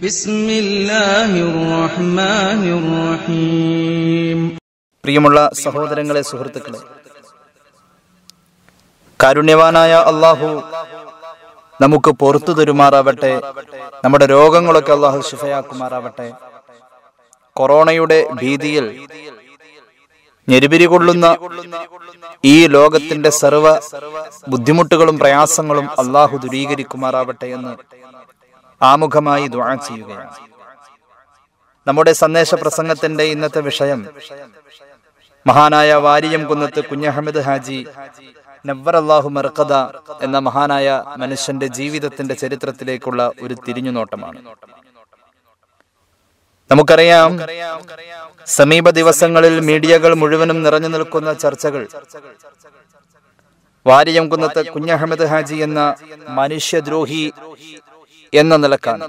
بسم الله الرحمن الرحيم പ്രിയമുള്ള സഹോദരങ്ങളെ സുഹൃത്തുക്കളെ കാരുണ്യവാനായ അള്ളാഹു നമുക്ക് പുറത്തു തരുമാറാവട്ടെ നമ്മുടെ രോഗങ്ങളൊക്കെ അള്ളാഹു ശിഫയാക്കുമാറാവട്ടെ കൊറോണയുടെ ഭീതിയിൽ ഞെരുപിരി കൊള്ളുന്ന ഈ ലോകത്തിന്റെ സർവ ബുദ്ധിമുട്ടുകളും പ്രയാസങ്ങളും അള്ളാഹു ദൂരീകരിക്കുമാറാവട്ടെ എന്ന് ആമുഖമായി ദ്വാ ചെയ്യുകയാണ് നമ്മുടെ സന്ദേശ പ്രസംഗത്തിന്റെ ഇന്നത്തെ വിഷയം മഹാനായ വാരിയം കുന്നത്ത് കുഞ്ഞഹമ്മദ് ഹാജി നവ്വർ അള്ളാഹു മർക്കദ എന്ന മഹാനായ മനുഷ്യന്റെ ജീവിതത്തിന്റെ ചരിത്രത്തിലേക്കുള്ള ഒരു തിരിഞ്ഞുനോട്ടമാണ് നമുക്കറിയാം സമീപ ദിവസങ്ങളിൽ മീഡിയകൾ മുഴുവനും നിറഞ്ഞു നിൽക്കുന്ന ചർച്ചകൾ വാരിയം കുന്നത്ത് കുഞ്ഞഹമ്മദ് ഹാജി എന്ന മനുഷ്യദ്രോഹി എന്ന നിലക്കാണ്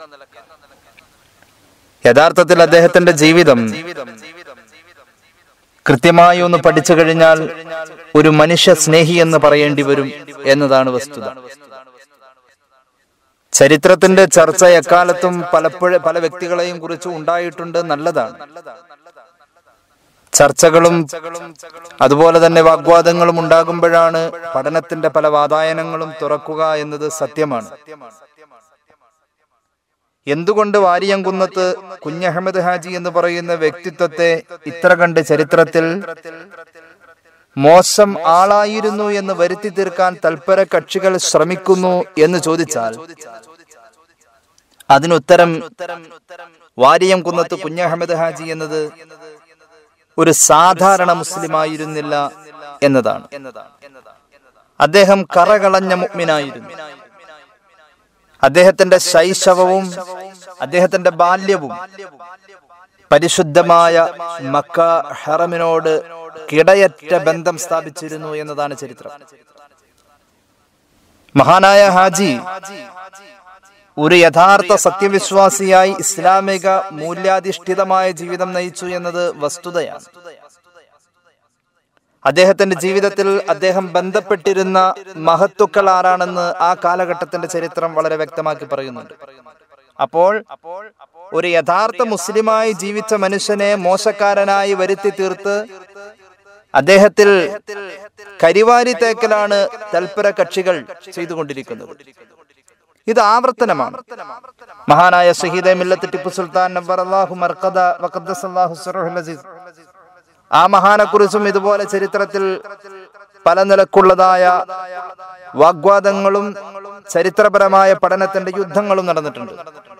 യഥാർത്ഥത്തിൽ അദ്ദേഹത്തിന്റെ ജീവിതം കൃത്യമായി ഒന്ന് പഠിച്ചു കഴിഞ്ഞാൽ ഒരു മനുഷ്യ സ്നേഹി എന്ന് പറയേണ്ടി വരും എന്നതാണ് വസ്തുത ചരിത്രത്തിന്റെ ചർച്ച എക്കാലത്തും പലപ്പോഴും പല വ്യക്തികളെയും കുറിച്ച് ഉണ്ടായിട്ടുണ്ട് നല്ലതാണ് ചർച്ചകളും അതുപോലെ തന്നെ വാഗ്വാദങ്ങളും ഉണ്ടാകുമ്പോഴാണ് പഠനത്തിന്റെ പല വാതായനങ്ങളും തുറക്കുക എന്നത് സത്യമാണ് എന്തുകൊണ്ട് വാരിയംകുന്നത്ത് കുഞ്ഞഹമ്മദ് ഹാജി എന്ന് പറയുന്ന വ്യക്തിത്വത്തെ ഇത്ര കണ്ട് ചരിത്രത്തിൽ മോശം ആളായിരുന്നു എന്ന് വരുത്തി തീർക്കാൻ തൽപര കക്ഷികൾ ശ്രമിക്കുന്നു എന്ന് ചോദിച്ചാൽ അതിനുത്തരം വാരിയം കുന്നത്ത് കുഞ്ഞഹമ്മദ് ഹാജി എന്നത് ഒരു സാധാരണ മുസ്ലിമായിരുന്നില്ല എന്നതാണ് അദ്ദേഹം കറകളഞ്ഞ മുഗ്മിനായിരുന്നു അദ്ദേഹത്തിന്റെ ശൈശവവും അദ്ദേഹത്തിന്റെ ബാല്യവും പരിശുദ്ധമായ മക്ക ഹറമിനോട് കിടയറ്റ ബന്ധം സ്ഥാപിച്ചിരുന്നു എന്നതാണ് ചരിത്രം മഹാനായ ഹാജി ഒരു യഥാർത്ഥ സത്യവിശ്വാസിയായി ഇസ്ലാമിക മൂല്യാധിഷ്ഠിതമായ ജീവിതം നയിച്ചു എന്നത് വസ്തുതയാണ് അദ്ദേഹത്തിന്റെ ജീവിതത്തിൽ അദ്ദേഹം ബന്ധപ്പെട്ടിരുന്ന മഹത്തുക്കൾ ആരാണെന്ന് ആ കാലഘട്ടത്തിന്റെ ചരിത്രം വളരെ വ്യക്തമാക്കി പറയുന്നുണ്ട് അപ്പോൾ ഒരു യഥാർത്ഥ മുസ്ലിമായി ജീവിച്ച മനുഷ്യനെ മോശക്കാരനായി വരുത്തി തീർത്ത് അദ്ദേഹത്തിൽ കരിവാരി തേക്കലാണ് തൽപര കക്ഷികൾ ചെയ്തുകൊണ്ടിരിക്കുന്നത് ഇത് ആവർത്തനമാണ് മഹാനായ ഷഹീദെ മില്ലത്ത് ടിപ്പു സുൽത്താൻ നബ്ബർ അല്ലാഹു മർക്കദ വഖദ്ദസല്ലാഹു സിറഹുൽ അസീസ് ആ മഹാനെ കുറിച്ചും ഇതുപോലെ ചരിത്രത്തിൽ പല നിലക്കുള്ളതായ വാഗ്വാദങ്ങളും ചരിത്രപരമായ പഠനത്തിന്റെ യുദ്ധങ്ങളും നടന്നിട്ടുണ്ട്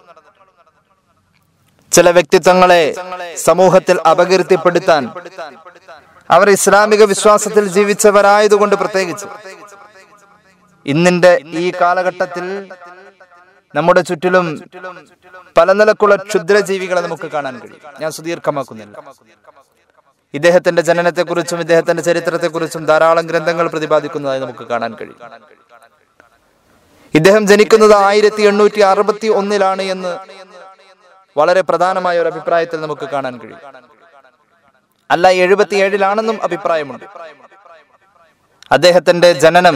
ചില വ്യക്തിത്വങ്ങളെ സമൂഹത്തിൽ അപകീർത്തിപ്പെടുത്താൻ അവർ ഇസ്ലാമിക വിശ്വാസത്തിൽ ജീവിച്ചവരായതുകൊണ്ട് പ്രത്യേകിച്ച് ഇന്നിന്റെ ഈ കാലഘട്ടത്തിൽ നമ്മുടെ ചുറ്റിലും പല നിലക്കുള്ള ക്ഷുദ്രജീവികളെ നമുക്ക് കാണാൻ കഴിയും ഞാൻ സുദീർഘമാക്കുന്നില്ല ഇദ്ദേഹത്തിന്റെ ജനനത്തെക്കുറിച്ചും ഇദ്ദേഹത്തിന്റെ ചരിത്രത്തെക്കുറിച്ചും ധാരാളം ഗ്രന്ഥങ്ങൾ പ്രതിപാദിക്കുന്നതായി നമുക്ക് കാണാൻ കഴിയും ഇദ്ദേഹം ജനിക്കുന്നത് ആയിരത്തി എണ്ണൂറ്റി അറുപത്തി ഒന്നിലാണ് എന്ന് വളരെ പ്രധാനമായ ഒരു അഭിപ്രായത്തിൽ നമുക്ക് കാണാൻ കഴിയും അല്ല എഴുപത്തി ഏഴിലാണെന്നും അഭിപ്രായമുണ്ട് അദ്ദേഹത്തിന്റെ ജനനം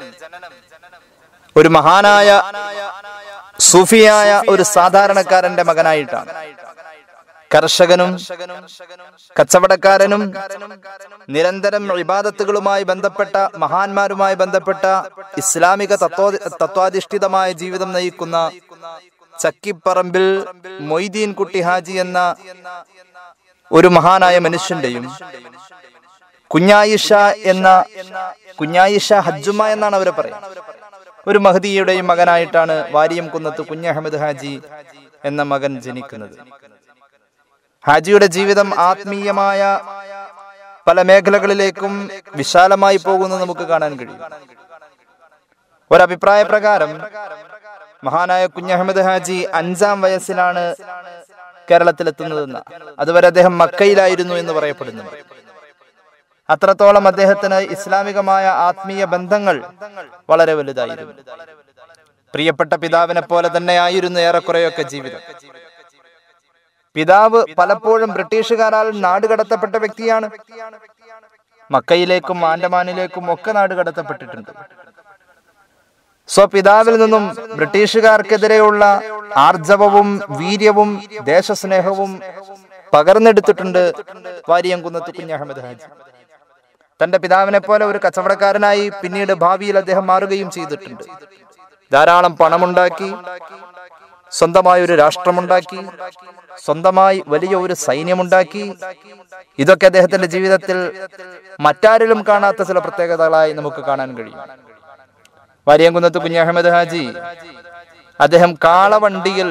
ഒരു മഹാനായ സൂഫിയായ ഒരു സാധാരണക്കാരന്റെ മകനായിട്ടാണ് കർഷകനും കച്ചവടക്കാരനും നിരന്തരം ഇബാദത്തുകളുമായി ബന്ധപ്പെട്ട മഹാന്മാരുമായി ബന്ധപ്പെട്ട ഇസ്ലാമിക തത്വ തത്വാധിഷ്ഠിതമായ ജീവിതം നയിക്കുന്ന ചക്കിപ്പറമ്പിൽ മൊയ്തീൻ കുട്ടി ഹാജി എന്ന ഒരു മഹാനായ മനുഷ്യന്റെയും കുഞ്ഞായിഷ എന്ന കുഞ്ഞായിഷ ഹജ്ജുമ എന്നാണ് അവരെ പറയുന്നത് ഒരു മഹദിയുടെയും മകനായിട്ടാണ് വാരിയം കുന്നത്ത് കുഞ്ഞഹമ്മദ് ഹാജി എന്ന മകൻ ജനിക്കുന്നത് ഹാജിയുടെ ജീവിതം ആത്മീയമായ പല മേഖലകളിലേക്കും വിശാലമായി പോകുന്നത് നമുക്ക് കാണാൻ കഴിയും ഒരഭിപ്രായ പ്രകാരം മഹാനായ കുഞ്ഞഹമ്മദ് ഹാജി അഞ്ചാം വയസ്സിലാണ് കേരളത്തിലെത്തുന്നതെന്ന് അതുവരെ അദ്ദേഹം മക്കയിലായിരുന്നു എന്ന് പറയപ്പെടുന്നുണ്ട് അത്രത്തോളം അദ്ദേഹത്തിന് ഇസ്ലാമികമായ ആത്മീയ ബന്ധങ്ങൾ വളരെ വലുതായിരുന്നു പ്രിയപ്പെട്ട പിതാവിനെ പോലെ തന്നെ ആയിരുന്നു ഏറെക്കുറെയൊക്കെ ജീവിതം പിതാവ് പലപ്പോഴും ബ്രിട്ടീഷുകാരാൽ നാടുകടത്തപ്പെട്ട വ്യക്തിയാണ് മക്കയിലേക്കും ആൻഡമാനിലേക്കും ഒക്കെ നാടുകടത്തപ്പെട്ടിട്ടുണ്ട് സ്വപിതാവിൽ നിന്നും ബ്രിട്ടീഷുകാർക്കെതിരെയുള്ള ആർജവവും വീര്യവും ദേശസ്നേഹവും പകർന്നെടുത്തിട്ടുണ്ട് വാരിയംകുന്നത്ത് കുഞ്ഞഹമ്മദ് ഹാജി തന്റെ പിതാവിനെ പോലെ ഒരു കച്ചവടക്കാരനായി പിന്നീട് ഭാവിയിൽ അദ്ദേഹം മാറുകയും ചെയ്തിട്ടുണ്ട് ധാരാളം പണമുണ്ടാക്കി സ്വന്തമായി ഒരു രാഷ്ട്രമുണ്ടാക്കി സ്വന്തമായി വലിയ ഒരു സൈന്യമുണ്ടാക്കി ഇതൊക്കെ അദ്ദേഹത്തിന്റെ ജീവിതത്തിൽ മറ്റാരിലും കാണാത്ത ചില പ്രത്യേകതകളായി നമുക്ക് കാണാൻ കഴിയും വാരിയംകുന്നത്ത് കുഞ്ഞഹമ്മദ് ഹാജി അദ്ദേഹം കാളവണ്ടിയിൽ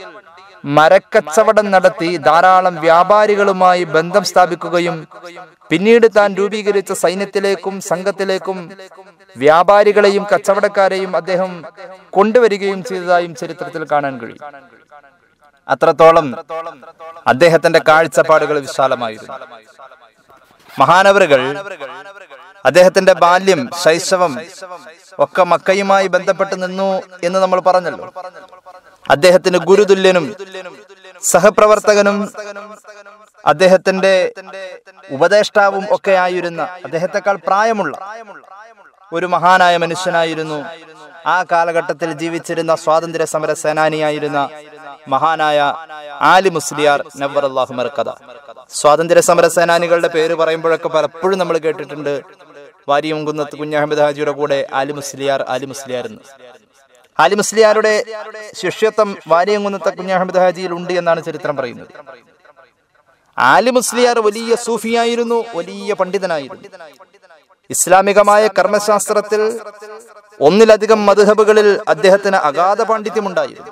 മരക്കച്ചവടം നടത്തി ധാരാളം വ്യാപാരികളുമായി ബന്ധം സ്ഥാപിക്കുകയും പിന്നീട് താൻ രൂപീകരിച്ച സൈന്യത്തിലേക്കും സംഘത്തിലേക്കും വ്യാപാരികളെയും കച്ചവടക്കാരെയും അദ്ദേഹം കൊണ്ടുവരികയും ചെയ്തതായും ചരിത്രത്തിൽ കാണാൻ കഴിയും അത്രത്തോളം അദ്ദേഹത്തിന്റെ കാഴ്ചപ്പാടുകൾ വിശാലമായിരുന്നു മഹാനവറുകൾ അദ്ദേഹത്തിന്റെ ബാല്യം ശൈശവം ഒക്കെ മക്കയുമായി ബന്ധപ്പെട്ട് നിന്നു എന്ന് നമ്മൾ പറഞ്ഞല്ലോ അദ്ദേഹത്തിന് ഗുരുതുല്യനും സഹപ്രവർത്തകനും അദ്ദേഹത്തിന്റെ ഉപദേഷ്ടാവും ഒക്കെ ആയിരുന്ന അദ്ദേഹത്തെക്കാൾ പ്രായമുള്ള ഒരു മഹാനായ മനുഷ്യനായിരുന്നു ആ കാലഘട്ടത്തിൽ ജീവിച്ചിരുന്ന സ്വാതന്ത്ര്യ സമര സേനാനിയായിരുന്ന മഹാനായ ആലി മുസ്ലിയാർ നവർ അള്ളാഹു മർക്കഥ സ്വാതന്ത്ര്യ സമര സേനാനികളുടെ പേര് പറയുമ്പോഴൊക്കെ പലപ്പോഴും നമ്മൾ കേട്ടിട്ടുണ്ട് വാരിയംകുന്നത്ത് കുഞ്ഞഹമ്മദ് ഹാജിയുടെ കൂടെ ആലി മുസ്ലിയാർ ആലി മുസ്ലിയാർ എന്ന് ആലി മുസ്ലിയാരുടെ ശിഷ്യത്വം വാരിയംകുന്നത്തെ കുഞ്ഞഹമ്മദ് ഹാജിയിൽ ഉണ്ട് എന്നാണ് ചരിത്രം പറയുന്നത് ആലി മുസ്ലിയാർ വലിയ സൂഫിയായിരുന്നു വലിയ പണ്ഡിതനായിരുന്നു ഇസ്ലാമികമായ കർമ്മശാസ്ത്രത്തിൽ ഒന്നിലധികം മധുഹബുകളിൽ അദ്ദേഹത്തിന് അഗാധ പാണ്ഡിത്യമുണ്ടായിരുന്നു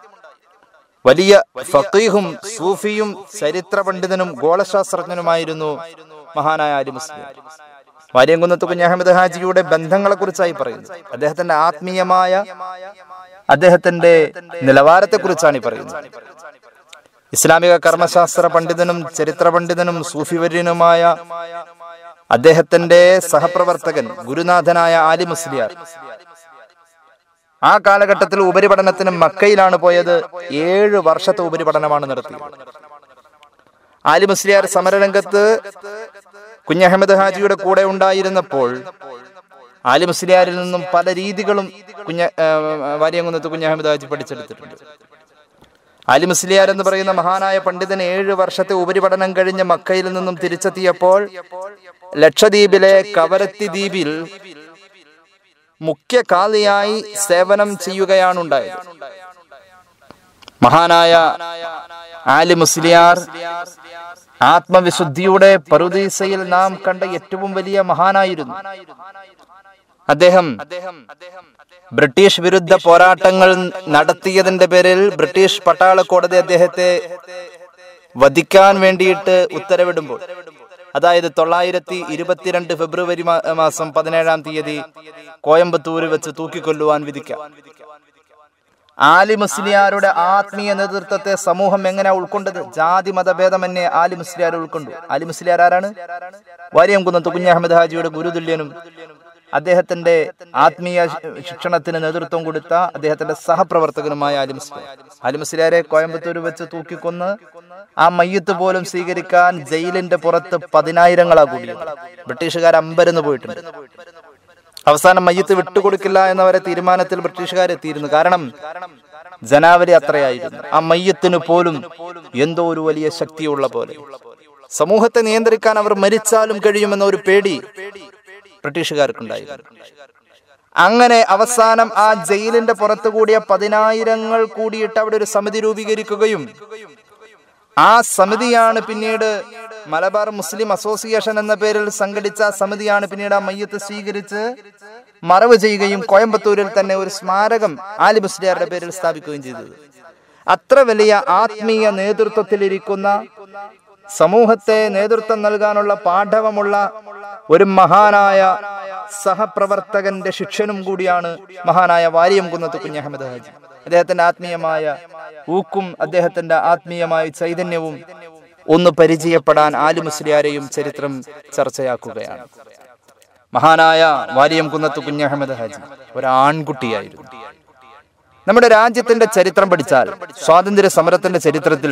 വലിയ ഫക്കീഹും സൂഫിയും ചരിത്ര പണ്ഡിതനും ഗോളശാസ്ത്രജ്ഞനുമായിരുന്നു മഹാനായ ആലി മുസ്ലിം വാര്യംകുന്നത്ത് കുഞ്ഞഹമ്മദ് ഹാജിയുടെ ബന്ധങ്ങളെ കുറിച്ചായി പറയുന്നത് അദ്ദേഹത്തിന്റെ ആത്മീയമായ അദ്ദേഹത്തിന്റെ നിലവാരത്തെ കുറിച്ചാണ് ഈ പറയുന്നത് ഇസ്ലാമിക കർമ്മശാസ്ത്ര പണ്ഡിതനും ചരിത്ര പണ്ഡിതനും സൂഫിവര്യനുമായ അദ്ദേഹത്തിന്റെ സഹപ്രവർത്തകൻ ഗുരുനാഥനായ ആലി മുസ്ലിയാർ ആ കാലഘട്ടത്തിൽ ഉപരിപഠനത്തിന് മക്കയിലാണ് പോയത് ഏഴ് വർഷത്തെ ഉപരിപഠനമാണ് നടത്തിയത് ആലി മുസ്ലിയാർ സമരരംഗത്ത് കുഞ്ഞഹമ്മദ് ഹാജിയുടെ കൂടെ ഉണ്ടായിരുന്നപ്പോൾ ആലി മുസ്ലിയാരിൽ നിന്നും പല രീതികളും കുഞ്ഞ വാര്യംകുന്നത്ത് കുഞ്ഞഹമ്മദ് ഹാജി പഠിച്ചെടുത്തിട്ടുണ്ട് ആലി മുസ്ലിയാർ എന്ന് പറയുന്ന മഹാനായ പണ്ഡിതൻ ഏഴ് വർഷത്തെ ഉപരിപഠനം കഴിഞ്ഞ് മക്കയിൽ നിന്നും തിരിച്ചെത്തിയപ്പോൾ ലക്ഷദ്വീപിലെ കവരത്തി ദ്വീപിൽ മുഖ്യ കാളിയായി സേവനം ചെയ്യുകയാണുണ്ടായത് മഹാനായ ആലി മുസ്ലിയാർ ആത്മവിശുദ്ധിയുടെ പറുദീസയിൽ നാം കണ്ട ഏറ്റവും വലിയ മഹാനായിരുന്നു അദ്ദേഹം ബ്രിട്ടീഷ് വിരുദ്ധ പോരാട്ടങ്ങൾ നടത്തിയതിന്റെ പേരിൽ ബ്രിട്ടീഷ് പട്ടാള കോടതി അദ്ദേഹത്തെ വധിക്കാൻ വേണ്ടിയിട്ട് ഉത്തരവിടുമ്പോൾ അതായത് തൊള്ളായിരത്തി ഇരുപത്തിരണ്ട് ഫെബ്രുവരി മാ- മാസം പതിനേഴാം തീയതി കോയമ്പത്തൂര് വെച്ച് തൂക്കിക്കൊല്ലുവാൻ വിധിക്കാം ആലി മുസ്ലിയാരുടെ ആത്മീയ നേതൃത്വത്തെ സമൂഹം എങ്ങനെ ഉൾക്കൊണ്ടത് ജാതി മതഭേദമന്യേ ആലി മുസ്ലിയാർ ഉൾക്കൊണ്ടു ആലി മുസ്ലിയാർ ആരാണ് വാര്യംകുന്നത്ത് കുഞ്ഞഹമ്മദ് ഹാജിയുടെ ഗുരുതുല്യനും അദ്ദേഹത്തിന്റെ ആത്മീയ ശി- ശിക്ഷണത്തിന് നേതൃത്വം കൊടുത്ത അദ്ദേഹത്തിന്റെ സഹപ്രവർത്തകനുമായ ആലി മുസ്ലിയാർ ആലി മുസ്ലിയാരെ കോയമ്പത്തൂർ വെച്ച് തൂക്കിക്കൊന്ന് ആ മയ്യത്ത് പോലും സ്വീകരിക്കാൻ ജയിലിന്റെ പുറത്ത് പതിനായിരങ്ങളാ കൂടിയത് ബ്രിട്ടീഷുകാർ അമ്പരന്ന് പോയിട്ടുണ്ട് അവസാനം മയ്യത്ത് വിട്ടുകൊടുക്കില്ല എന്നവരെ തീരുമാനത്തിൽ ബ്രിട്ടീഷുകാർ എത്തിയിരുന്നു കാരണം ജനാവലി അത്രയായിരുന്നു ആ മയ്യത്തിന് പോലും എന്തോ ഒരു വലിയ ശക്തിയുള്ള പോലെ സമൂഹത്തെ നിയന്ത്രിക്കാൻ അവർ മരിച്ചാലും കഴിയുമെന്ന ഒരു പേടി ബ്രിട്ടീഷുകാർക്കുണ്ടായിരുന്നു അങ്ങനെ അവസാനം ആ ജയിലിന്റെ പുറത്തു കൂടിയ പതിനായിരങ്ങൾ കൂടിയിട്ട് അവിടെ ഒരു സമിതി രൂപീകരിക്കുകയും ആ സമിതിയാണ് പിന്നീട് മലബാർ മുസ്ലിം അസോസിയേഷൻ എന്ന പേരിൽ സംഘടിച്ച ആ സമിതിയാണ് പിന്നീട് ആ മയ്യത്ത് സ്വീകരിച്ച് മറവ് ചെയ്യുകയും കോയമ്പത്തൂരിൽ തന്നെ ഒരു സ്മാരകം ആലി മുസ്ലിയാരുടെ പേരിൽ സ്ഥാപിക്കുകയും ചെയ്തത് അത്ര വലിയ ആത്മീയ നേതൃത്വത്തിലിരിക്കുന്ന സമൂഹത്തെ നേതൃത്വം നൽകാനുള്ള പാഠവമുള്ള ഒരു മഹാനായ സഹപ്രവർത്തകന്റെ ശിക്ഷനും കൂടിയാണ് മഹാനായ വാരിയം കുന്നത്ത് കുഞ്ഞഹമ്മദ് ഹാജി അദ്ദേഹത്തിന്റെ ആത്മീയമായ ഊക്കും അദ്ദേഹത്തിന്റെ ആത്മീയമായ ചൈതന്യവും ഒന്ന് പരിചയപ്പെടാൻ ആലി മുസ്ലിയാരെയും ചരിത്രം ചർച്ചയാക്കുകയാണ് മഹാനായ വാരിയം കുന്നത്ത് കുഞ്ഞഹമ്മദ് ഹാജി ഒരു ആൺകുട്ടിയായിരുന്നു നമ്മുടെ രാജ്യത്തിന്റെ ചരിത്രം പഠിച്ചാൽ സ്വാതന്ത്ര്യ സമരത്തിന്റെ ചരിത്രത്തിൽ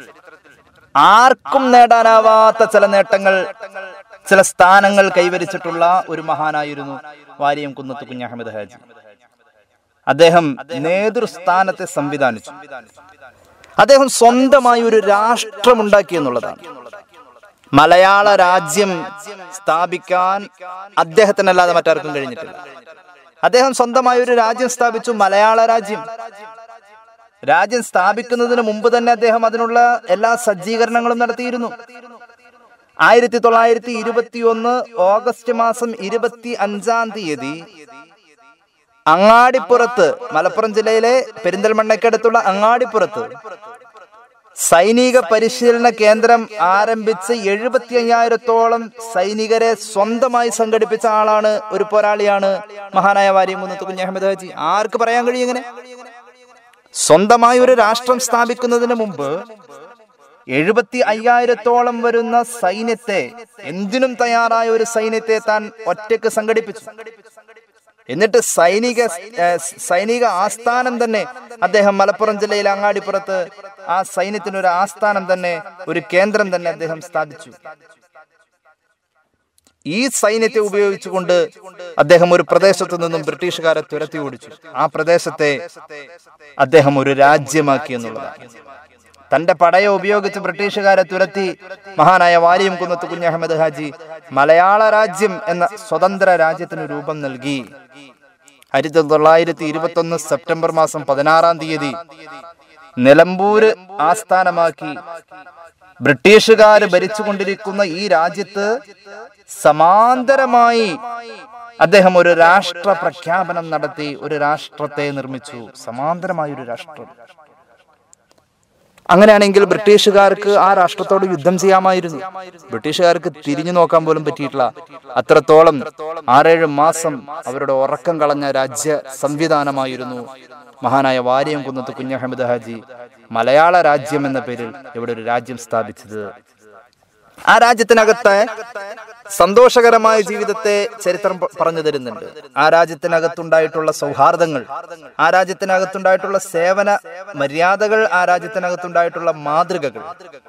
ആർക്കും നേടാനാവാത്ത ചില നേട്ടങ്ങൾ ചില സ്ഥാനങ്ങൾ കൈവരിച്ചിട്ടുള്ള ഒരു മഹാനായിരുന്നു വാരിയം കുന്നത്ത് കുഞ്ഞഹമ്മദ് ഹാജി അദ്ദേഹം നേതൃസ്ഥാനത്തെ സംവിധാനിച്ചു അദ്ദേഹം സ്വന്തമായി ഒരു രാഷ്ട്രമുണ്ടാക്കി എന്നുള്ളതാണ് മലയാള രാജ്യം സ്ഥാപിക്കാൻ അദ്ദേഹത്തിനല്ലാതെ മറ്റാർക്കും കഴിഞ്ഞിട്ടില്ല അദ്ദേഹം സ്വന്തമായി ഒരു രാജ്യം സ്ഥാപിച്ചു മലയാള രാജ്യം രാജ്യം സ്ഥാപിക്കുന്നതിന് മുമ്പ് തന്നെ അദ്ദേഹം അതിനുള്ള എല്ലാ സജ്ജീകരണങ്ങളും നടത്തിയിരുന്നു ആയിരത്തി തൊള്ളായിരത്തി ഇരുപത്തി ഒന്ന് ഓഗസ്റ്റ് മാസം ഇരുപത്തി അഞ്ചാം തീയതി അങ്ങാടിപ്പുറത്ത് മലപ്പുറം ജില്ലയിലെ പെരിന്തൽമണ്ണയ്ക്കടുത്തുള്ള അങ്ങാടിപ്പുറത്ത് സൈനിക പരിശീലന കേന്ദ്രം ആരംഭിച്ച് എഴുപത്തി അയ്യായിരത്തോളം സൈനികരെ സ്വന്തമായി സംഘടിപ്പിച്ച ആളാണ് ഒരു പോരാളിയാണ് മഹാനായ വാരിയമുന്നത്ത് കുഞ്ഞഹമ്മദ് ഹാജി ആർക്ക് പറയാൻ കഴിയും ഇങ്ങനെ സ്വന്തമായി ഒരു രാഷ്ട്രം സ്ഥാപിക്കുന്നതിന് മുമ്പ് എഴുപത്തി അയ്യായിരത്തോളം വരുന്ന സൈന്യത്തെ എന്തിനും തയ്യാറായ ഒരു സൈന്യത്തെ താൻ ഒറ്റയ്ക്ക് സംഘടിപ്പിച്ചു എന്നിട്ട് സൈനിക ഏഹ്, സൈനിക ആസ്ഥാനം തന്നെ അദ്ദേഹം മലപ്പുറം ജില്ലയിലെ അങ്ങാടിപ്പുറത്ത് ആ സൈന്യത്തിന് ഒരു ആസ്ഥാനം തന്നെ ഒരു കേന്ദ്രം തന്നെ അദ്ദേഹം സ്ഥാപിച്ചു ഈ സൈന്യത്തെ ഉപയോഗിച്ചുകൊണ്ട് അദ്ദേഹം ഒരു പ്രദേശത്തു നിന്നും ബ്രിട്ടീഷുകാരെ തുരത്തി ഓടിച്ചു ആ പ്രദേശത്തെ അദ്ദേഹം ഒരു രാജ്യമാക്കി എന്നുള്ളതാണ് തന്റെ പടയെ ഉപയോഗിച്ച് ബ്രിട്ടീഷുകാരെ തുരത്തി മഹാനായ വാലിയം കുന്നത്ത് കുഞ്ഞഹമ്മദ് ഹാജി മലയാള രാജ്യം എന്ന സ്വതന്ത്ര രാജ്യത്തിന് രൂപം നൽകി ആയിരത്തി തൊള്ളായിരത്തി ഇരുപത്തി ഒന്ന് സെപ്റ്റംബർ മാസം പതിനാറാം തീയതി നിലമ്പൂര് ആസ്ഥാനമാക്കി ബ്രിട്ടീഷുകാർ ഭരിച്ചുകൊണ്ടിരിക്കുന്ന ഈ രാജ്യത്ത് സമാന്തരമായി അദ്ദേഹം ഒരു രാഷ്ട്ര പ്രഖ്യാപനം നടത്തി ഒരു രാഷ്ട്രത്തെ നിർമ്മിച്ചു സമാന്തരമായ ഒരു രാഷ്ട്രം അങ്ങനെയാണെങ്കിൽ ബ്രിട്ടീഷുകാർക്ക് ആ രാഷ്ട്രത്തോട് യുദ്ധം ചെയ്യാമായിരുന്നു ബ്രിട്ടീഷുകാർക്ക് തിരിഞ്ഞു നോക്കാൻ പോലും പറ്റിയിട്ടില്ല അത്രത്തോളം ആറേഴ് മാസം അവരുടെ ഉറക്കം കളഞ്ഞ രാജ്യ സംവിധാനമായിരുന്നു മഹാനായ വാര്യം കുന്നത്ത് കുഞ്ഞഹമ്മദ് ഹാജി മലയാള രാജ്യം എന്ന പേരിൽ ഇവിടെ ഒരു രാജ്യം സ്ഥാപിച്ചത് ആ രാജ്യത്തിനകത്തെ സന്തോഷകരമായ ജീവിതത്തെ ചരിത്രം പ- പറഞ്ഞു തരുന്നുണ്ട് ആ രാജ്യത്തിനകത്തുണ്ടായിട്ടുള്ള സൗഹാർദ്ദങ്ങൾ ആ രാജ്യത്തിനകത്തുണ്ടായിട്ടുള്ള സേവന മര്യാദകൾ ആ രാജ്യത്തിനകത്തുണ്ടായിട്ടുള്ള മാതൃകകൾ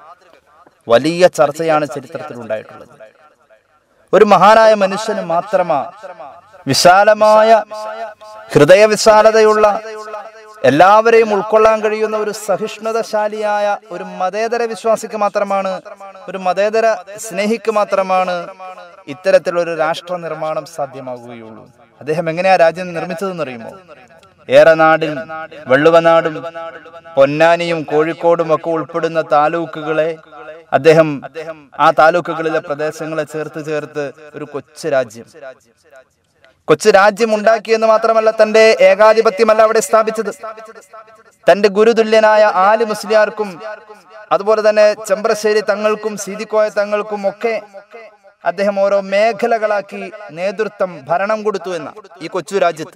വലിയ ചർച്ചയാണ് ചരിത്രത്തിൽ ഉണ്ടായിട്ടുള്ളത് ഒരു മഹാനായ മനുഷ്യന് മാത്രമാ വിശാലമായ ഹൃദയവിശാലതയുള്ള എല്ലാവരെയും ഉൾക്കൊള്ളാൻ കഴിയുന്ന ഒരു സഹിഷ്ണുതശാലിയായ ഒരു മതേതര വിശ്വാസിക്ക് മാത്രമാണ് ഒരു മതേതര സ്നേഹിക്ക് മാത്രമാണ് ഇത്തരത്തിലൊരു രാഷ്ട്ര നിർമ്മാണം സാധ്യമാകുകയുള്ളൂ അദ്ദേഹം എങ്ങനെയാ രാജ്യം നിർമ്മിച്ചതെന്ന് അറിയുമോ ഏറനാടും വെള്ളുവനാടും പൊന്നാനിയും കോഴിക്കോടും ഒക്കെ ഉൾപ്പെടുന്ന താലൂക്കുകളെ അദ്ദേഹം ആ താലൂക്കുകളിലെ പ്രദേശങ്ങളെ ചേർത്ത് ചേർത്ത് ഒരു കൊച്ചു രാജ്യം കൊച്ചു രാജ്യം ഉണ്ടാക്കിയെന്ന് മാത്രമല്ല തന്റെ ഏകാധിപത്യമല്ല അവിടെ സ്ഥാപിച്ചത് തന്റെ ഗുരുതുല്യനായ ആല് മുസ്ലിയാർക്കും അതുപോലെ തന്നെ ചെമ്പ്രശ്ശേരി തങ്ങൾക്കും സീതിക്കോയ തങ്ങൾക്കും ഒക്കെ അദ്ദേഹം ഓരോ മേഖലകളാക്കി നേതൃത്വം ഭരണം കൊടുത്തു എന്ന ഈ കൊച്ചു രാജ്യത്ത്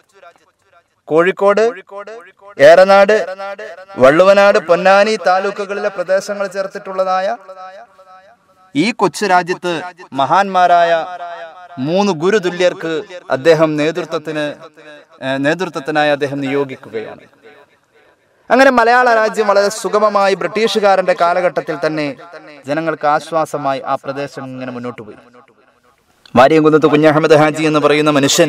കോഴിക്കോട് ഏറനാട് വള്ളുവനാട് പൊന്നാനി താലൂക്കുകളിലെ പ്രദേശങ്ങൾ ചേർത്തിട്ടുള്ളതായ ഈ കൊച്ചു രാജ്യത്ത് മഹാന്മാരായ മൂന്ന് ഗുരുതുല്യർക്ക് അദ്ദേഹം നേതൃത്വത്തിന് ഏഹ്, നേതൃത്വത്തിനായി അദ്ദേഹം നിയോഗിക്കുകയാണ് അങ്ങനെ മലയാള രാജ്യം വളരെ സുഗമമായി ബ്രിട്ടീഷുകാരന്റെ കാലഘട്ടത്തിൽ തന്നെ ജനങ്ങൾക്ക് ആശ്വാസമായി ആ പ്രദേശം ഇങ്ങനെ മുന്നോട്ട് പോയി വാര്യംകുന്നത്ത് കുഞ്ഞഹമ്മദ് ഹാജി എന്ന് പറയുന്ന മനുഷ്യൻ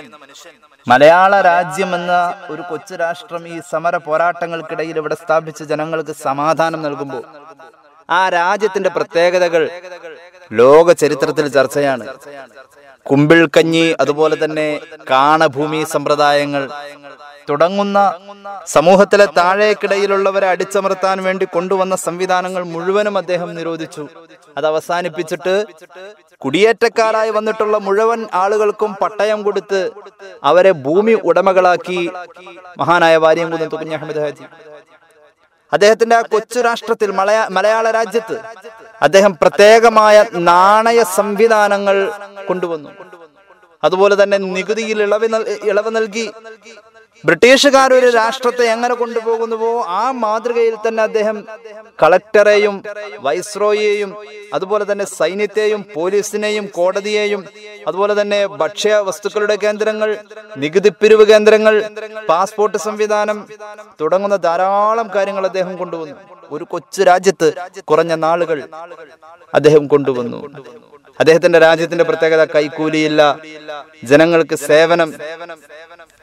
മലയാള രാജ്യം എന്ന ഒരു കൊച്ചു രാഷ്ട്രം ഈ സമര പോരാട്ടങ്ങൾക്കിടയിൽ ഇവിടെ സ്ഥാപിച്ച് ജനങ്ങൾക്ക് സമാധാനം നൽകുമ്പോൾ ആ രാജ്യത്തിന്റെ പ്രത്യേകതകൾ ലോക ചരിത്രത്തിൽ ചർച്ചയാണ് കുമ്പിൾ കഞ്ഞി അതുപോലെ തന്നെ കാണഭൂമി സമ്പ്രദായങ്ങൾ തുടങ്ങുന്ന സമൂഹത്തിലെ താഴേക്കിടയിലുള്ളവരെ അടിച്ചമർത്താൻ വേണ്ടി കൊണ്ടുവന്ന സംവിധാനങ്ങൾ മുഴുവനും അദ്ദേഹം നിരോധിച്ചു അത് അവസാനിപ്പിച്ചിട്ട് കുടിയേറ്റക്കാരായി വന്നിട്ടുള്ള മുഴുവൻ ആളുകൾക്കും പട്ടയം കൊടുത്ത് അവരെ ഭൂമി ഉടമകളാക്കി മഹാനായ വാര്യം കുന്നത്ത് കുഞ്ഞഹമ്മദ് ഹാജി അദ്ദേഹത്തിന്റെ ആ കൊച്ചു രാഷ്ട്രത്തിൽ മലയാ മലയാള രാജ്യത്ത് അദ്ദേഹം പ്രത്യേകമായ നാണയ സംവിധാനങ്ങൾ കൊണ്ടുവന്നു അതുപോലെ തന്നെ നികുതിയിൽ ഇളവ് നൽ- ഇളവ് നൽകി ബ്രിട്ടീഷുകാർ ഒരു രാഷ്ട്രത്തെ എങ്ങനെ കൊണ്ടുപോകുന്നുവോ ആ മാതൃകയിൽ തന്നെ അദ്ദേഹം കളക്ടറെയും വൈസ്രോയെയും അതുപോലെ തന്നെ സൈന്യത്തെയും പോലീസിനെയും കോടതിയെയും അതുപോലെ തന്നെ ഭക്ഷ്യ വസ്തുക്കളുടെ കേന്ദ്രങ്ങൾ നികുതി പിരിവ് കേന്ദ്രങ്ങൾ പാസ്പോർട്ട് സംവിധാനം തുടങ്ങുന്ന ധാരാളം കാര്യങ്ങൾ അദ്ദേഹം കൊണ്ടുവന്നു ഒരു കൊച്ചു രാജ്യത്ത് കുറഞ്ഞ നാളുകൾ അദ്ദേഹം കൊണ്ടുവന്നു അദ്ദേഹത്തിന്റെ രാജ്യത്തിന്റെ പ്രത്യേകത കൈക്കൂലിയില്ല ജനങ്ങൾക്ക് സേവനം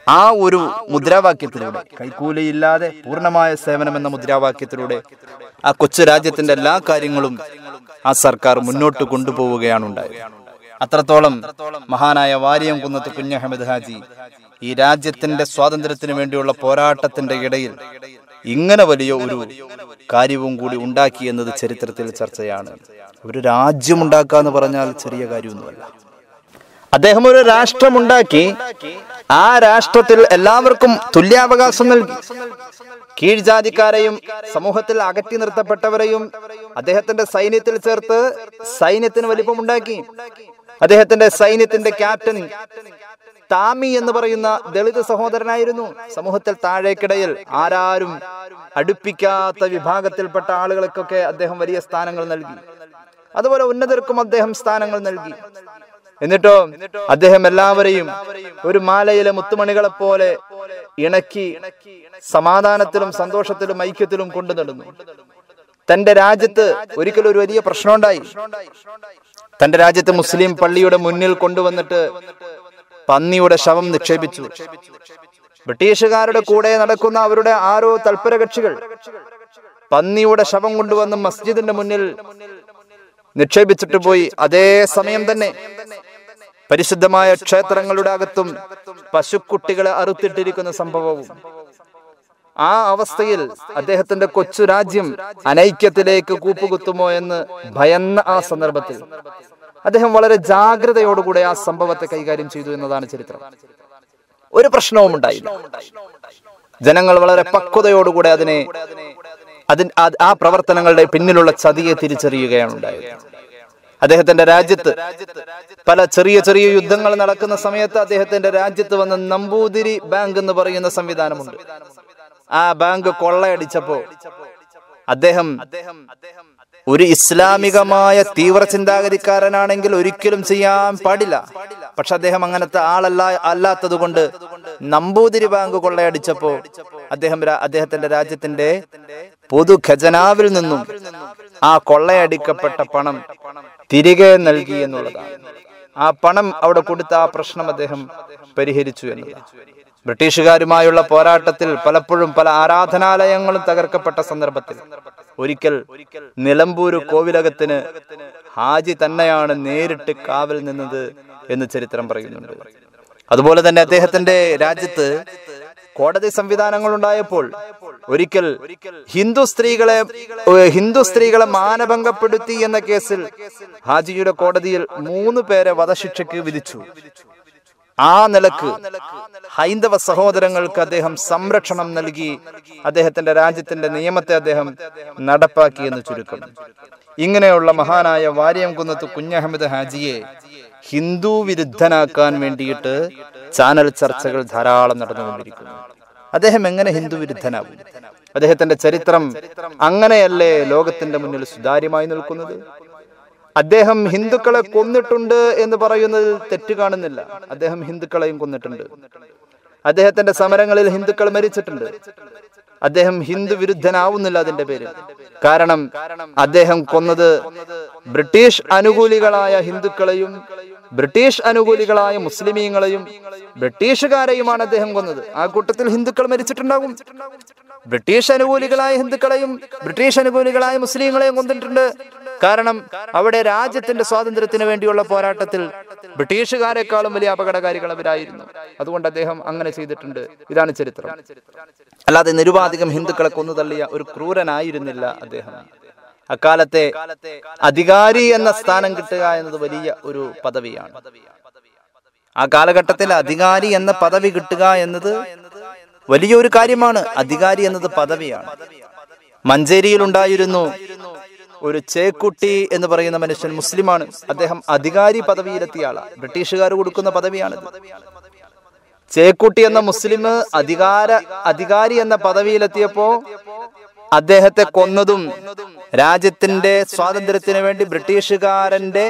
ആ ഒരു മുദ്രാവാക്യത്തിലൂടെ കൈക്കൂലിയില്ലാതെ പൂർണ്ണമായ സേവനം എന്ന മുദ്രാവാക്യത്തിലൂടെ ആ കൊച്ചു രാജ്യത്തിന്റെ എല്ലാ കാര്യങ്ങളും ആ സർക്കാർ മുന്നോട്ട് കൊണ്ടുപോവുകയാണ് ഉണ്ടായത് അത്രത്തോളം മഹാനായ വാരിയം കുന്നത്ത് കുഞ്ഞഹമ്മദ് ഹാജി ഈ രാജ്യത്തിന്റെ സ്വാതന്ത്ര്യത്തിന് വേണ്ടിയുള്ള പോരാട്ടത്തിന്റെ ഇടയിൽ ഇങ്ങനെ വലിയ ഒരു കാര്യവും കൂടി ഉണ്ടാക്കി എന്നത് ചരിത്രത്തിൽ ചർച്ചയാണ് ഒരു രാജ്യം ഉണ്ടാക്കുക എന്ന് പറഞ്ഞാൽ ചെറിയ കാര്യമൊന്നുമല്ല അദ്ദേഹം ഒരു രാഷ്ട്രമുണ്ടാക്കി ആ രാഷ്ട്രത്തിൽ എല്ലാവർക്കും തുല്യാവകാശം നൽകി കീഴ്ജാതിക്കാരെയും സമൂഹത്തിൽ അകറ്റി നിർത്തപ്പെട്ടവരെയും അദ്ദേഹത്തിന്റെ സൈന്യത്തിൽ ചേർത്ത് സൈന്യത്തിന് വലിപ്പമുണ്ടാക്കി അദ്ദേഹത്തിന്റെ സൈന്യത്തിന്റെ ക്യാപ്റ്റൻ താമി എന്ന് പറയുന്ന ദളിത് സഹോദരനായിരുന്നു സമൂഹത്തിൽ താഴേക്കിടയിൽ ആരാരും അടുപ്പിക്കാത്ത വിഭാഗത്തിൽപ്പെട്ട ആളുകൾക്കൊക്കെ അദ്ദേഹം വലിയ സ്ഥാനങ്ങൾ നൽകി അതുപോലെ ഉന്നതർക്കും അദ്ദേഹം സ്ഥാനങ്ങൾ നൽകി എന്നിട്ടോ അദ്ദേഹം എല്ലാവരെയും ഒരു മാലയിലെ മുത്തുമണികളെ പോലെ ഇണക്കി സമാധാനത്തിലും സന്തോഷത്തിലും ഐക്യത്തിലും കൊണ്ടു നടന്നു തന്റെ രാജ്യത്ത് ഒരിക്കലും ഒരു വലിയ പ്രശ്നമുണ്ടായി തന്റെ രാജ്യത്ത് മുസ്ലിം പള്ളിയുടെ മുന്നിൽ കൊണ്ടുവന്നിട്ട് പന്നിയുടെ ശവം നിക്ഷേപിച്ചു ബ്രിട്ടീഷുകാരുടെ കൂടെ നടക്കുന്ന അവരുടെ ആരോ തൽപര കക്ഷികൾ പന്നിയുടെ ശവം കൊണ്ടുവന്ന് മസ്ജിദിന്റെ മുന്നിൽ നിക്ഷേപിച്ചിട്ട് പോയി അതേ സമയം തന്നെ പരിശുദ്ധമായ ക്ഷേത്രങ്ങളുടെ അകത്തും പശുക്കുട്ടികളെ അറുത്തിട്ടിരിക്കുന്ന സംഭവവും ആ അവസ്ഥയിൽ അദ്ദേഹത്തിന്റെ കൊച്ചു രാജ്യം അനൈക്യത്തിലേക്ക് കൂപ്പുകുത്തുമോ എന്ന് ഭയന്ന ആ സന്ദർഭത്തിൽ അദ്ദേഹം വളരെ ജാഗ്രതയോടുകൂടെ ആ സംഭവത്തെ കൈകാര്യം ചെയ്തു എന്നതാണ് ചരിത്രം ഒരു പ്രശ്നവും ഉണ്ടായില്ല ജനങ്ങൾ വളരെ പക്വതയോടുകൂടെ അതിനെ അതിൻ ആ- ആ പ്രവർത്തനങ്ങളുടെ പിന്നിലുള്ള ചതിയെ തിരിച്ചറിയുകയാണ് ഉണ്ടായത് അദ്ദേഹത്തിന്റെ രാജ്യത്ത് പല ചെറിയ ചെറിയ യുദ്ധങ്ങൾ നടക്കുന്ന സമയത്ത് അദ്ദേഹത്തിന്റെ രാജ്യത്ത് വന്ന നമ്പൂതിരി ബാങ്ക് എന്ന് പറയുന്ന സംവിധാനമുണ്ട് ആ ബാങ്ക് കൊള്ളയടിച്ചപ്പോ അദ്ദേഹം ഒരു ഇസ്ലാമികമായ തീവ്ര ചിന്താഗതിക്കാരനാണെങ്കിൽ ഒരിക്കലും ചെയ്യാൻ പാടില്ല പക്ഷെ അദ്ദേഹം അങ്ങനത്തെ ആളല്ല അല്ലാത്തത് കൊണ്ട് നമ്പൂതിരി ബാങ്ക് കൊള്ളയടിച്ചപ്പോ അദ്ദേഹം രാ- അദ്ദേഹത്തിന്റെ രാജ്യത്തിന്റെ പൊതു ഖജനാവിൽ നിന്നും ആ കൊള്ളയടിക്കപ്പെട്ട പണം തിരികെ നൽകി എന്നുള്ളതാണ് ആ പണം അവിടെ കൊടുത്ത ആ പ്രശ്നം അദ്ദേഹം പരിഹരിച്ചു എന്നുള്ളതാണ് ബ്രിട്ടീഷുകാരുമായുള്ള പോരാട്ടത്തിൽ പലപ്പോഴും പല ആരാധനാലയങ്ങളും തകർക്കപ്പെട്ട സന്ദർഭത്തിൽ ഒരിക്കൽ നിലമ്പൂര് കോവിലകത്തിന് ഹാജി തന്നെയാണ് നേരിട്ട് കാവൽ നിന്നത് എന്ന് ചരിത്രം പറയുന്നുണ്ട് അതുപോലെ തന്നെ അദ്ദേഹത്തിന്റെ രാജ്യത്ത് കോടതി സംവിധാനങ്ങൾ ഉണ്ടായപ്പോൾ ഒരിക്കൽ ഹിന്ദു സ്ത്രീകളെ ഏഹ് ഹിന്ദു സ്ത്രീകളെ മാനഭംഗപ്പെടുത്തി എന്ന കേസിൽ ഹാജിയുടെ കോടതിയിൽ മൂന്ന് പേരെ വധശിക്ഷയ്ക്ക് വിധിച്ചു ആ നിലക്ക് ഹൈന്ദവ സഹോദരങ്ങൾക്ക് അദ്ദേഹം സംരക്ഷണം നൽകി അദ്ദേഹത്തിന്റെ രാജ്യത്തിന്റെ നിയമത്തെ അദ്ദേഹം നടപ്പാക്കി എന്ന് ചുരുക്കം ഇങ്ങനെയുള്ള മഹാനായ വാര്യം കുന്നത്ത് കുഞ്ഞഹമ്മദ് ഹാജിയെ ഹിന്ദു വിരുദ്ധനാക്കാൻ വേണ്ടിയിട്ട് ചാനൽ ചർച്ചകൾ ധാരാളം നടന്നുകൊണ്ടിരിക്കുന്നു അദ്ദേഹം എങ്ങനെ ഹിന്ദു വിരുദ്ധനാവും അദ്ദേഹത്തിന്റെ ചരിത്രം അങ്ങനെയല്ലേ ലോകത്തിന്റെ മുന്നിൽ സുതാര്യമായി നിൽക്കുന്നത് അദ്ദേഹം ഹിന്ദുക്കളെ കൊന്നിട്ടുണ്ട് എന്ന് പറയുന്നതിൽ തെറ്റ് കാണുന്നില്ല അദ്ദേഹം ഹിന്ദുക്കളെയും കൊന്നിട്ടുണ്ട് അദ്ദേഹത്തിന്റെ സമരങ്ങളിൽ ഹിന്ദുക്കൾ മരിച്ചിട്ടുണ്ട് അദ്ദേഹം ഹിന്ദു വിരുദ്ധനാവുന്നില്ല അതിന്റെ പേരിൽ കാരണം അദ്ദേഹം കൊന്നത് ബ്രിട്ടീഷ് അനുകൂലികളായ ഹിന്ദുക്കളെയും ബ്രിട്ടീഷ് അനുകൂലികളായ മുസ്ലിമീങ്ങളെയും ബ്രിട്ടീഷുകാരെയുമാണ് അദ്ദേഹം കൊന്നത് ആ കൂട്ടത്തിൽ ഹിന്ദുക്കൾ മരിച്ചിട്ടുണ്ടാകും ബ്രിട്ടീഷ് അനുകൂലികളായ ഹിന്ദുക്കളെയും ബ്രിട്ടീഷ് അനുകൂലികളായ മുസ്ലിങ്ങളെയും കൊന്നിട്ടുണ്ട് കാരണം അവിടെ രാജ്യത്തിന്റെ സ്വാതന്ത്ര്യത്തിന് വേണ്ടിയുള്ള പോരാട്ടത്തിൽ ബ്രിട്ടീഷുകാരെക്കാളും വലിയ അപകടകാരികൾ അവരായിരുന്നു അതുകൊണ്ട് അദ്ദേഹം അങ്ങനെ ചെയ്തിട്ടുണ്ട് ഇതാണ് ചരിത്രം അല്ലാതെ നിരുപാധികം ഹിന്ദുക്കളെ കൊന്നു തള്ളിയ ഒരു ക്രൂരനായിരുന്നില്ല അദ്ദേഹം അക്കാലത്തെ അധികാരി എന്ന സ്ഥാനം കിട്ടുക എന്നത് വലിയ ഒരു പദവിയാണ് ആ കാലഘട്ടത്തിൽ അധികാരി എന്ന പദവി കിട്ടുക എന്നത് വലിയൊരു കാര്യമാണ് അധികാരി എന്നത് പദവിയാണ് മഞ്ചേരിയിൽ ഉണ്ടായിരുന്നു ഒരു ചേക്കുട്ടി എന്ന് പറയുന്ന മനുഷ്യൻ മുസ്ലിമാണ് അദ്ദേഹം അധികാരി പദവിയിലെത്തിയ ആളാണ് ബ്രിട്ടീഷുകാർ കൊടുക്കുന്ന പദവിയാണിത് ചേക്കുട്ടി എന്ന മുസ്ലിം അധികാര അധികാരി എന്ന പദവിയിലെത്തിയപ്പോ അദ്ദേഹത്തെ കൊന്നതും രാജ്യത്തിന്റെ സ്വാതന്ത്ര്യത്തിന് വേണ്ടി ബ്രിട്ടീഷുകാരന്റെ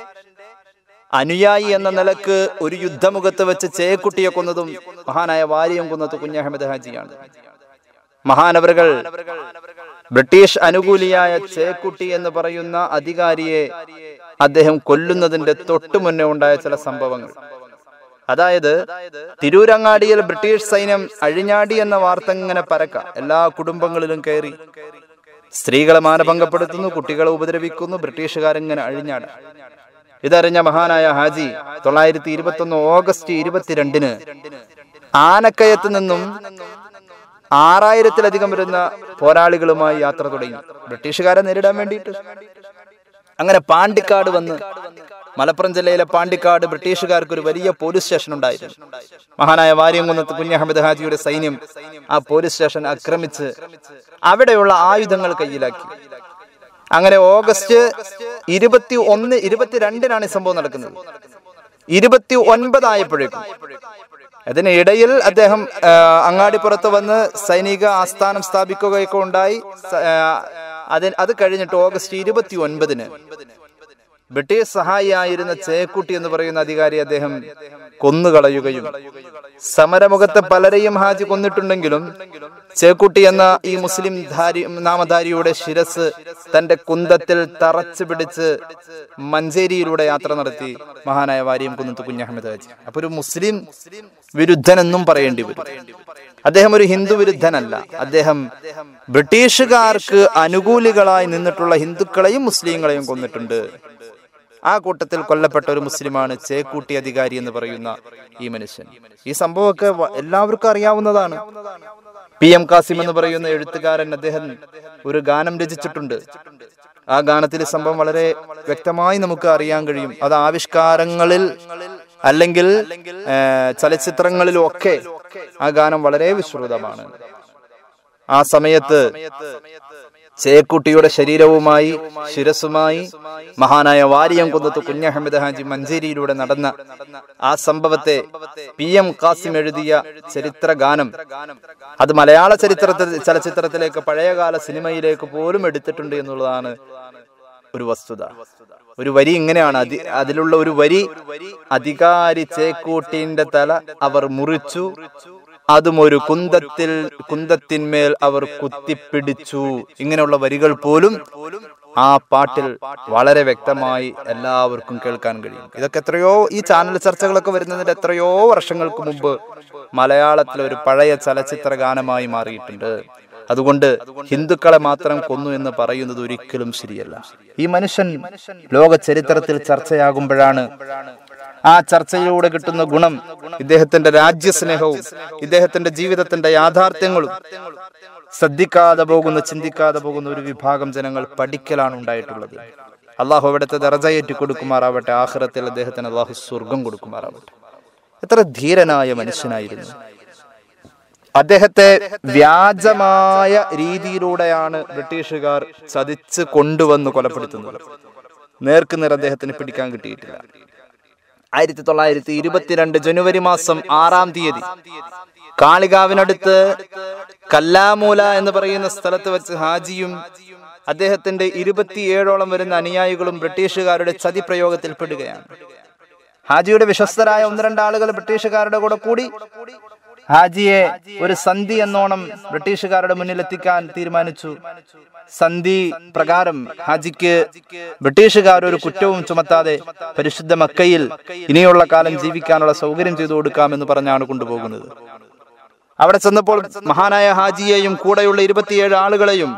അനുയായി എന്ന നിലക്ക് ഒരു യുദ്ധമുഖത്ത് വെച്ച് ചേക്കുട്ടിയെ കൊന്നതും മഹാനായ വാരിയം കൊന്നത് കുഞ്ഞഹമ്മദ് ഹാജിയാണ് മഹാനവറുകൾ ബ്രിട്ടീഷ് അനുകൂലിയായ ചേക്കുട്ടി എന്ന് പറയുന്ന അധികാരിയെ അദ്ദേഹം കൊല്ലുന്നതിന്റെ തൊട്ടു മുന്നേ ഉണ്ടായ ചില സംഭവങ്ങൾ അതായത് തിരൂരങ്ങാടിയിൽ ബ്രിട്ടീഷ് സൈന്യം അഴിഞ്ഞാടി എന്ന വാർത്ത ഇങ്ങനെ പരക്ക എല്ലാ കുടുംബങ്ങളിലും കയറി സ്ത്രീകളെ മാനഭംഗപ്പെടുത്തുന്നു കുട്ടികളെ ഉപദ്രവിക്കുന്നു ബ്രിട്ടീഷുകാരിങ്ങനെ അഴിഞ്ഞാട് ഇതറിഞ്ഞ മഹാനായ ഹാജി തൊള്ളായിരത്തി ഇരുപത്തി ഒന്ന് ഓഗസ്റ്റ് ഇരുപത്തിരണ്ടിന് ആനക്കയത്ത് നിന്നും ആറായിരത്തിലധികം വരുന്ന പോരാളികളുമായി യാത്ര തുടങ്ങി ബ്രിട്ടീഷുകാരെ നേരിടാൻ വേണ്ടിയിട്ട് അങ്ങനെ പാണ്ടിക്കാട് വന്ന് മലപ്പുറം ജില്ലയിലെ പാണ്ടിക്കാട് ബ്രിട്ടീഷുകാർക്ക് ഒരു വലിയ പോലീസ് സ്റ്റേഷൻ ഉണ്ടായിരുന്നു മഹാനായ വാര്യംകുന്നത്ത് കുഞ്ഞഹമ്മദ് ഹാജിയുടെ സൈന്യം ആ പോലീസ് സ്റ്റേഷൻ ആക്രമിച്ച് അവിടെയുള്ള ആയുധങ്ങൾ കയ്യിലാക്കി അങ്ങനെ ഓഗസ്റ്റ് ഇരുപത്തി ഒന്ന് ഇരുപത്തിരണ്ടിനാണ് ഈ സംഭവം നടക്കുന്നത് ഇരുപത്തി ഒൻപതായപ്പോഴേക്കും അതിനിടയിൽ അദ്ദേഹം ആ, അങ്ങാടിപ്പുറത്ത് വന്ന് സൈനിക ആസ്ഥാനം സ്ഥാപിക്കുകയൊക്കെ ഉണ്ടായി സ- ആ, അതിന് അത് കഴിഞ്ഞിട്ട് ഓഗസ്റ്റ് ഇരുപത്തി ഒൻപതിന് ബ്രിട്ടീഷ് സഹായിയായിരുന്ന ചേക്കുട്ടി എന്ന് പറയുന്ന അധികാരി അദ്ദേഹം കൊന്നുകളയുകയും സമരമുഖത്ത് പലരെയും ഹാജി കൊന്നിട്ടുണ്ടെങ്കിലും ചേക്കുട്ടി എന്ന ഈ മുസ്ലിം ധാരി നാമധാരിയുടെ ശിരസ് തന്റെ കുന്തത്തിൽ തറച്ചു പിടിച്ച് മഞ്ചേരിയിലൂടെ യാത്ര നടത്തി മഹാനായ വാര്യം കുന്നത്ത് കുഞ്ഞഹമ്മദ് ഹാജി അപ്പൊ ഒരു മുസ്ലിം വിരുദ്ധനെന്നും പറയേണ്ടി വരും അദ്ദേഹം ഒരു ഹിന്ദു വിരുദ്ധനല്ല അദ്ദേഹം ബ്രിട്ടീഷുകാർക്ക് അനുകൂലികളായി നിന്നിട്ടുള്ള ഹിന്ദുക്കളെയും മുസ്ലിങ്ങളെയും കൊന്നിട്ടുണ്ട് ആ കൂട്ടത്തിൽ കൊല്ലപ്പെട്ട ഒരു മുസ്ലിമാണ് ചേക്കൂട്ടി അധികാരി എന്ന് പറയുന്ന ഈ മനുഷ്യൻ ഈ സംഭവമൊക്കെ വ- എല്ലാവർക്കും അറിയാവുന്നതാണ് പി എം കാസിം എന്ന് പറയുന്ന എഴുത്തുകാരൻ അദ്ദേഹം ഒരു ഗാനം രചിച്ചിട്ടുണ്ട് ആ ഗാനത്തിൽ ഈ സംഭവം വളരെ വ്യക്തമായി നമുക്ക് അറിയാൻ കഴിയും അത് ആവിഷ്കാരങ്ങളിൽ അല്ലെങ്കിൽ ആ, ചലച്ചിത്രങ്ങളിലും ഒക്കെ ആ ഗാനം വളരെ വിശ്രുതമാണ് ആ സമയത്ത് ചേക്കുട്ടിയുടെ ശരീരവുമായി ശിരസുമായി മഹാനായ വാരിയം കുന്നത്ത് കുഞ്ഞഹമ്മദ് ഹാജി മഞ്ചേരിയിലൂടെ നടന്ന ആ സംഭവത്തെ പി എം കാസിം എഴുതിയ ചരിത്ര ഗാനം അത് മലയാള ചരിത്രത്തിൽ ചലച്ചിത്രത്തിലേക്ക് പഴയകാല സിനിമയിലേക്ക് പോലും എടുത്തിട്ടുണ്ട് എന്നുള്ളതാണ് ഒരു വസ്തുത ഒരു വരി ഇങ്ങനെയാണ് അതി അതിലുള്ള ഒരു വരി അധികാരി ചേക്കൂട്ടിന്റെ തല അവർ മുറിച്ചു അതും ഒരു കുന്തത്തിൽ കുന്തത്തിന്മേൽ അവർ കുത്തിപ്പിടിച്ചു ഇങ്ങനെയുള്ള വരികൾ പോലും ആ പാട്ടിൽ വളരെ വ്യക്തമായി എല്ലാവർക്കും കേൾക്കാൻ കഴിയും ഇതൊക്കെ എത്രയോ ഈ ചാനൽ ചർച്ചകളൊക്കെ വരുന്നതിന്റെ എത്രയോ വർഷങ്ങൾക്ക് മുമ്പ് മലയാളത്തിലെ ഒരു പഴയ ചലച്ചിത്ര ഗാനമായി മാറിയിട്ടുണ്ട് അതുകൊണ്ട് ഹിന്ദുക്കളെ മാത്രം കൊന്നു എന്ന് പറയുന്നത് ഒരിക്കലും ശരിയല്ല ഈ മനുഷ്യൻ ലോക ചരിത്രത്തിൽ ചർച്ചയാകുമ്പോഴാണ് ആ ചർച്ചയിലൂടെ കിട്ടുന്ന ഗുണം ഇദ്ദേഹത്തിന്റെ രാജ്യസ്നേഹവും ഇദ്ദേഹത്തിന്റെ ജീവിതത്തിന്റെ യാഥാർത്ഥ്യങ്ങളും ശ്രദ്ധിക്കാതെ പോകുന്ന ചിന്തിക്കാതെ പോകുന്ന ഒരു വിഭാഗം ജനങ്ങൾ പഠിക്കലാണ് ഉണ്ടായിട്ടുള്ളത് അള്ളാഹു അവിടുത്തെ ദർജയേറ്റി കൊടുക്കുമാറാവട്ടെ ആഹ്റത്തിൽ അദ്ദേഹത്തിന് അള്ളാഹു സ്വർഗം കൊടുക്കുമാറാവട്ടെ എത്ര ധീരനായ മനുഷ്യനായിരുന്നു അദ്ദേഹത്തെ വ്യാജമായ രീതിയിലൂടെയാണ് ബ്രിട്ടീഷുകാർ ചതിച്ച് കൊണ്ടുവന്ന് കൊലപ്പെടുത്തുന്നത് നേർക്കുനേർ അദ്ദേഹത്തിന് പിടിക്കാൻ കിട്ടിയിട്ടില്ല ആയിരത്തി തൊള്ളായിരത്തി ഇരുപത്തിരണ്ട് ജനുവരി മാസം ആറാം തീയതി കാളികാവിനടുത്ത് കല്ലാമൂല എന്ന് പറയുന്ന സ്ഥലത്ത് വെച്ച് ഹാജിയും അദ്ദേഹത്തിന്റെ ഇരുപത്തിയേഴോളം വരുന്ന അനുയായികളും ബ്രിട്ടീഷുകാരുടെ ചതിപ്രയോഗത്തിൽ പെടുകയാണ് ഹാജിയുടെ വിശ്വസ്തരായ ഒന്ന് രണ്ടാളുകൾ ബ്രിട്ടീഷുകാരുടെ കൂടെ കൂടി ഹാജിയെ ഒരു സന്ധി എന്നോണം ബ്രിട്ടീഷുകാരുടെ മുന്നിൽ എത്തിക്കാൻ തീരുമാനിച്ചു സന്ധി പ്രകാരം ഹാജിക്ക് ബ്രിട്ടീഷുകാർ ഒരു കുറ്റവും ചുമത്താതെ പരിശുദ്ധ മക്കയിൽ ഇനിയുള്ള കാലം ജീവിക്കാനുള്ള സൗകര്യം ചെയ്തു കൊടുക്കാമെന്ന് പറഞ്ഞാണ് കൊണ്ടുപോകുന്നത് അവിടെ ചെന്നപ്പോൾ മഹാനായ ഹാജിയെയും കൂടെയുള്ള ഇരുപത്തിയേഴ് ആളുകളെയും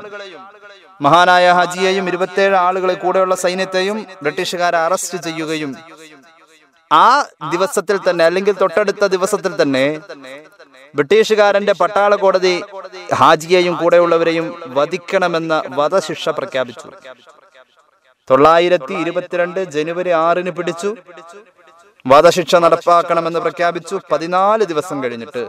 മഹാനായ ഹാജിയെയും ഇരുപത്തിയേഴ് ആളുകളെ കൂടെയുള്ള സൈന്യത്തെയും ബ്രിട്ടീഷുകാരെ അറസ്റ്റ് ചെയ്യുകയും ആ ദിവസത്തിൽ തന്നെ അല്ലെങ്കിൽ തൊട്ടടുത്ത ദിവസത്തിൽ തന്നെ ബ്രിട്ടീഷുകാരന്റെ പട്ടാള കോടതി ഹാജിയെയും കൂടെയുള്ളവരെയും വധിക്കണമെന്ന വധശിക്ഷ പ്രഖ്യാപിച്ചു തൊള്ളായിരത്തി ഇരുപത്തിരണ്ട് ജനുവരി ആറിന് പിടിച്ചു വധശിക്ഷ നടപ്പാക്കണമെന്ന് പ്രഖ്യാപിച്ചു പതിനാല് ദിവസം കഴിഞ്ഞിട്ട്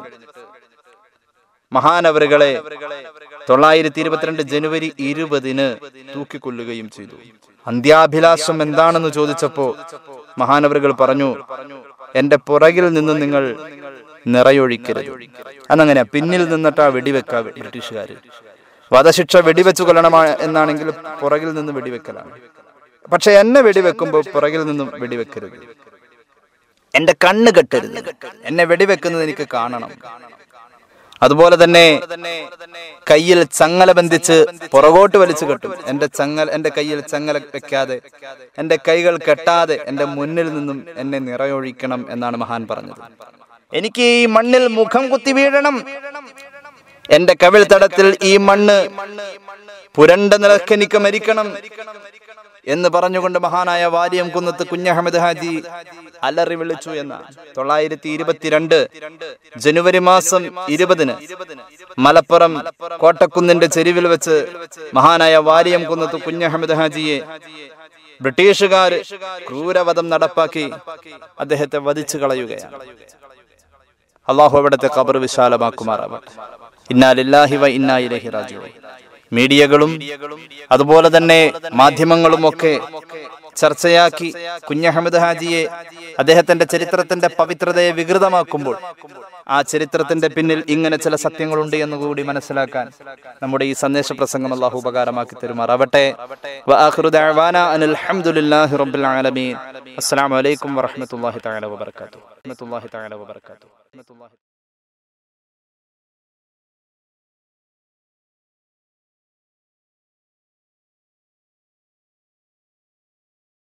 മഹാനവറുകളെ തൊള്ളായിരത്തി ഇരുപത്തിരണ്ട് ജനുവരി ഇരുപതിന് തൂക്കിക്കൊല്ലുകയും ചെയ്തു അന്ത്യാഭിലാഷം എന്താണെന്ന് ചോദിച്ചപ്പോ മഹാനവറുകൾ പറഞ്ഞു എന്റെ പുറകിൽ നിന്ന് നിങ്ങൾ നിറയൊഴിക്കരുത് അന്നങ്ങനെ പിന്നിൽ നിന്നിട്ടാ വെടിവെക്ക ബ്രിട്ടീഷുകാര് വധശിക്ഷ വെടിവെച്ചു കൊല്ലണമാ എന്നാണെങ്കിൽ പുറകിൽ നിന്ന് വെടിവെക്കലാണ് പക്ഷെ എന്നെ വെടിവെക്കുമ്പോൾ പുറകിൽ നിന്നും വെടിവെക്കരുത് എന്റെ കണ്ണ് കെട്ടരുത് എന്നെ വെടിവെക്കുന്നത് എനിക്ക് കാണണം അതുപോലെ തന്നെ കയ്യിൽ ചങ്ങല ബന്ധിച്ച് പുറകോട്ട് വലിച്ചു കെട്ടും എന്റെ ചങ്ങല എന്റെ കയ്യിൽ ചങ്ങല വെക്കാതെ എന്റെ കൈകൾ കെട്ടാതെ എന്റെ മുന്നിൽ നിന്നും എന്നെ നിറയൊഴിക്കണം എന്നാണ് മഹാൻ പറഞ്ഞത് എനിക്ക് ഈ മണ്ണിൽ മുഖം കുത്തി വീഴണം എന്റെ കവിൾ തടത്തിൽ ഈ മണ്ണ് പുരണ്ട നിലക്കെനിക്ക് മരിക്കണം എന്ന് പറഞ്ഞുകൊണ്ട് മഹാനായ വാര്യം കുന്നത്ത് കുഞ്ഞഹമ്മദ് ഹാജി അലറി വിളിച്ചു എന്ന തൊള്ളായിരത്തി ഇരുപത്തിരണ്ട് ജനുവരി മാസം ഇരുപതിന് മലപ്പുറം കോട്ടക്കുന്നിന്റെ ചെരുവിൽ വെച്ച് മഹാനായ വാര്യം കുന്നത്ത് കുഞ്ഞഹമ്മദ് ഹാജിയെ ബ്രിട്ടീഷുകാർ ക്രൂരവധം നടപ്പാക്കി അദ്ദേഹത്തെ വധിച്ചു കളയുകയാണ് അള്ളാഹു അവിടുത്തെ ഖബർ വിശാലമാക്കുമാറാവട്ടെ ഇന്നാലില്ലാഹി വ ഇന്നാ ഇലൈഹി റാജിഊൻ മീഡിയകളും അതുപോലെ തന്നെ മാധ്യമങ്ങളും ഒക്കെ ചർച്ചയാക്കി കുഞ്ഞഹമ്മദ് ഹാജിയെ അദ്ദേഹത്തിന്റെ ചരിത്രത്തിന്റെ പവിത്രതയെ വികൃതമാക്കുമ്പോൾ ആ ചരിത്രത്തിന്റെ പിന്നിൽ ഇങ്ങനെ ചില സത്യങ്ങളുണ്ട് എന്ന് കൂടി മനസ്സിലാക്കാൻ നമ്മുടെ ഈ സന്ദേശ പ്രസംഗം അള്ളാഹു ഉപകാരമാക്കി തരുമാറാവട്ടെ വആഖിറു ദഅവാന അനിൽ ഹംദുലില്ലാഹി റബ്ബിൽ ആലമീൻ അസ്സലാമു അലൈക്കും വറഹ്മത്തുള്ളാഹി തആല വബറകാതുഹു വറഹ്മത്തുള്ളാഹി തആല വബറകാതുഹു